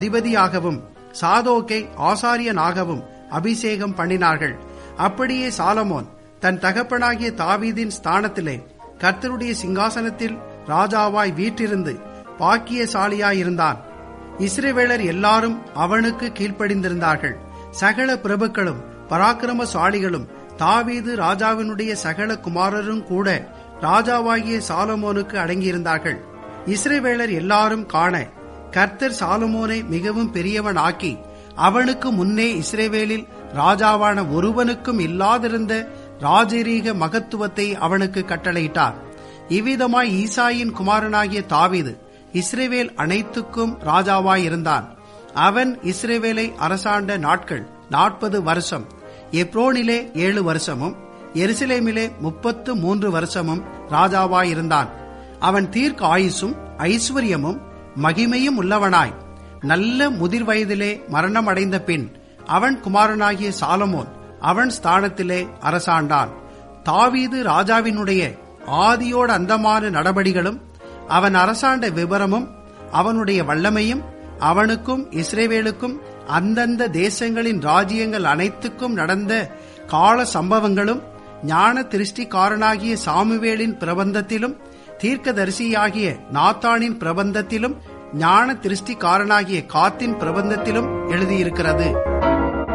அதிபதியாகவும் சாதோக்கை ஆசாரியனாகவும் அபிஷேகம் பண்ணினார்கள் அப்படியே சாலமோன் தன் தகப்பனாகிய தாவீதின் ஸ்தானத்திலே கர்த்தருடைய சிங்காசனத்தில் ராஜாவாய் வீற்றிருந்து பாக்கியசாலியாயிருந்தான் இஸ்ரேவேலர் எல்லாரும் அவனுக்கு கீழ்ப்படிந்திருந்தார்கள் சகல பிரபுக்களும் பராக்கிரமசாலிகளும் தாவீது ராஜாவினுடைய சகல குமாரரும் கூட ராஜாவாகிய சாலமோனுக்கு அடங்கியிருந்தார்கள் இஸ்ரேவேலர் எல்லாரும் காண கர்த்தர் சாலமோனை மிகவும் பெரியவனாக்கி அவனுக்கு முன்னே இஸ்ரேவேலில் ராஜாவான ஒருவனுக்கும் இல்லாதிருந்த ராஜரீக மகத்துவத்தை அவனுக்கு கட்டளையிட்டார் இவ்விதமாய் ஈசாயின் குமாரனாகிய தாவீது இஸ்ரேவேல் அனைத்துக்கும் ராஜாவாயிருந்தான் அவன் இஸ்ரேவேலை அரசாண்ட நாட்கள் நாற்பது வருஷம் எப்ரோனிலே ஏழு வருஷமும் எருசலேமிலே முப்பத்து மூன்று வருஷமும் ராஜாவாயிருந்தான் அவன் தீர்க்க ஆயுசும் ஐஸ்வர்யமும் மகிமையும் உள்ளவனாய் நல்ல முதிர் வயதிலே மரணம் அடைந்த பின் அவன் குமாரனாகிய சாலமோன் அவன் ஸ்தானத்திலே அரசாண்டான் தாவீது ராஜாவினுடைய ஆதியோடு அந்தமான நடபடிகளும் அவன் அரசாண்ட விவரமும் அவனுடைய வல்லமையும் அவனுக்கும் இஸ்ரேவேலுக்கும் அந்தந்த தேசங்களின் ராஜ்யங்கள் அனைத்துக்கும் நடந்த கால சம்பவங்களும் ஞான திருஷ்டிக்காரனாகிய சாமுவேலின் பிரபந்தத்திலும் தீர்க்கதரிசியாகிய நாத்தானின் பிரபந்தத்திலும் ஞான திருஷ்டிக்காரனாகிய காத்தின் பிரபந்தத்திலும் எழுதியிருக்கிறது